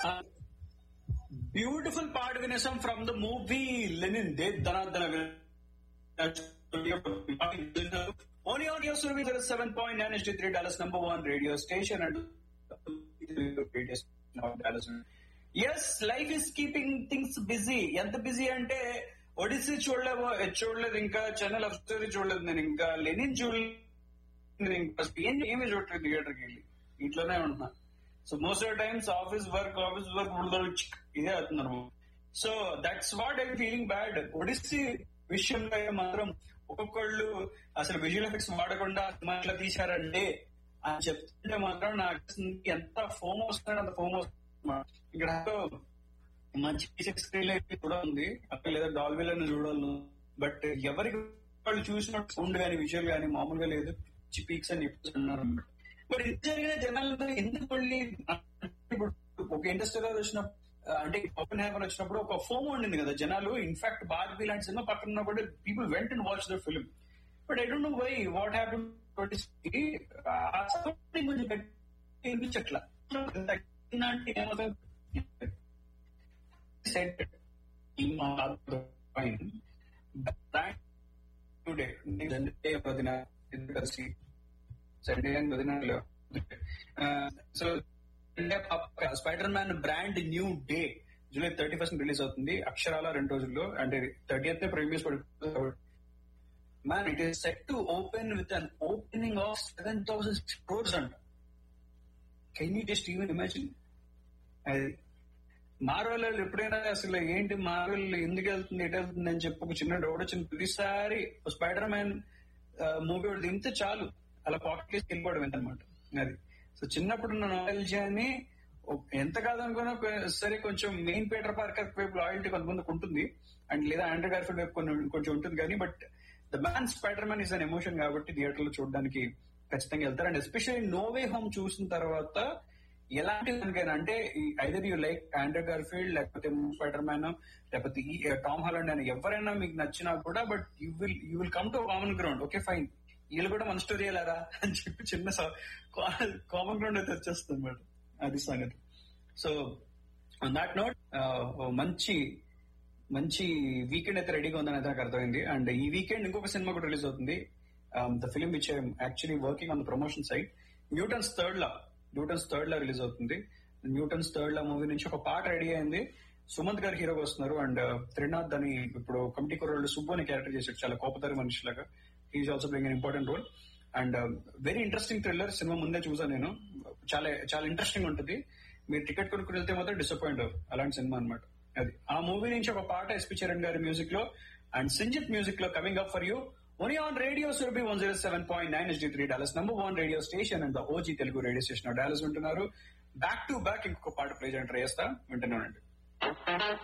beautiful పాట వినేసాం from the movie Lenin Dev ధనాధన only audio Surabhi seven point nine S T three dollars number one radio station and as life is keeping things busy ఎంత busy అంటే Odyssey చూడలేవో చూడలేదు ఇంకా Chennai love story చూడలేదు నేను ఇంకా లెనిన్ చూడలేదు ఇంకా ఏం ఏమీ చూడలేదు థియేటర్కి వెళ్ళి ఇంట్లోనే ఉంటున్నా so most of times office work office work ఇదే అవుతున్నారు so that's what I feeling bad Odyssey విషయంలో మాత్రం ఒక్కొక్కళ్ళు అసలు విజువల్ ఎఫెక్ట్స్ వాడకుండా సినిమా ఇట్లా తీశారంటే అని చెప్తుంటే మాత్రం నాకు ఎంత ఫోమ్ వస్తుంది అంత ఫోమ్ వస్తుంది ఇక్కడ మంచి స్క్రీన్ కూడా ఉంది అక్కడ లేదా డాల్వీలను చూడాలను బట్ ఎవరికి వాళ్ళు చూసినట్టు సౌండ్ కానీ విజువల్ కానీ మామూలుగా లేదు పీక్స్ అని చెప్పేసి అన్నారు బట్ ఇంత జరిగిన జనాలతో ఎందుకు మళ్ళీ ఇప్పుడు ఒక ఇండస్ట్రీ వచ్చినప్పుడు అంటే ఓపెన్ హ్యాపన్ వచ్చినప్పుడు ఒక ఫోమ్ ఉండింది కదా జనాలు ఇన్ఫాక్ట్ బార్బీ లాంటి సినిమా పక్కన ఉన్నప్పుడు పీపుల్ వెంట and watch the film but I don't know why what happen కొంచెం వినిపించట్లా సెట్ టుడే వదిన కలిసి సండే అని వదినాలో so spider man brand new day July thirty first release అవుతుంది అక్షరాల రెండు రోజుల్లో అంటే థర్టీ అయితే previous man it is set to open with an opening of seven thousand crores అంట can you just even imagine అది మార్వెల్ ఎప్పుడైనా అసలు ఏంటి మార్వెల్ ఎందుకు వెళ్తుంది ఎటు వెళ్తుంది అని చెప్పి ఒక చిన్న డౌట్ వచ్చింది ప్రతిసారి స్పైడర్ మ్యాన్ మూవీ ఒకటి దింతే చాలు అలా పాకెట్ కేసి వెళ్ళిపోవడం అనమాట అది సో చిన్నప్పుడు ఉన్న నాలెడ్జీని ఎంత కాదనుకున్నా సరే కొంచెం మెయిన్ పీటర్ పార్కర్ వైపు లాయల్టీ కొంతమందికి ఉంటుంది అండ్ లేదా ఆండ్రూ గార్ఫిల్డ్ వైపు కొన్ని కొంచెం ఉంటుంది కానీ but the man spider man is an emotion కాబట్టి థియేటర్ లో చూడడానికి ఖచ్చితంగా వెళ్తారు అండ్ ఎస్పెషల్లీ నోవే హోమ్ చూసిన తర్వాత ఎలాంటి దానికైనా అంటే either you like Andrew Garfield లేకపోతే స్పైడర్ మ్యాన్ లేకపోతే ఈ టామ్ హాలండ్ అని ఎవరైనా మీకు నచ్చినా కూడా but you will you will come to common ground okay fine వీళ్ళు కూడా మన స్టోరీ వెళ్ళారా అని చెప్పి చిన్న కామన్ గ్రౌండ్ అయితే వచ్చేస్తుంది అనమాట అది సంగతి సో దాట్ నోట్ మంచి మంచి వీకెండ్ అయితే రెడీగా ఉందని అయితే నాకు అర్థమైంది అండ్ ఈ వీకెండ్ ఇంకొక సినిమా కూడా రిలీజ్ అవుతుంది the film which actually working on the promotion side Newton's third law Newton's third law release అవుతుంది న్యూటన్స్ థర్డ్ లా మూవీ నుంచి ఒక పాట రెడీ అయింది సుమంత్ గారు హీరోగా వస్తున్నారు అండ్ త్రినాథ్ అని ఇప్పుడు కమిటీ కుర్రోళ్ళు సుబ్బు అని క్యారెక్టర్ చేశాడు చాలా కోపదారి మనిషిలాగా he's also playing an important role and very interesting thriller సినిమా ముందే చూసాను నేను చాలా చాలా ఇంట్రెస్టింగ్ ఉంటుంది మీరు టికెట్ కొనుక్కుని వెళ్తే మాత్రం డిసప్పాయింట్ అవ్వరు అలాంటి సినిమా అనమాట అది ఆ మూవీ నుంచి ఒక పాట ఎస్పి చరణ్ గారి మ్యూజిక్ లో అండ్ సంజిత్ మ్యూజిక్ లో coming up for you only on radio Surabhi one zero seven point nine S D three dollars number one radio station and O G Telugu radio station dollars ఉంటున్నారు బ్యాక్ టు బ్యాక్ ఇంకొక పాట play చేయడం try చేస్తా వింటున్నానండి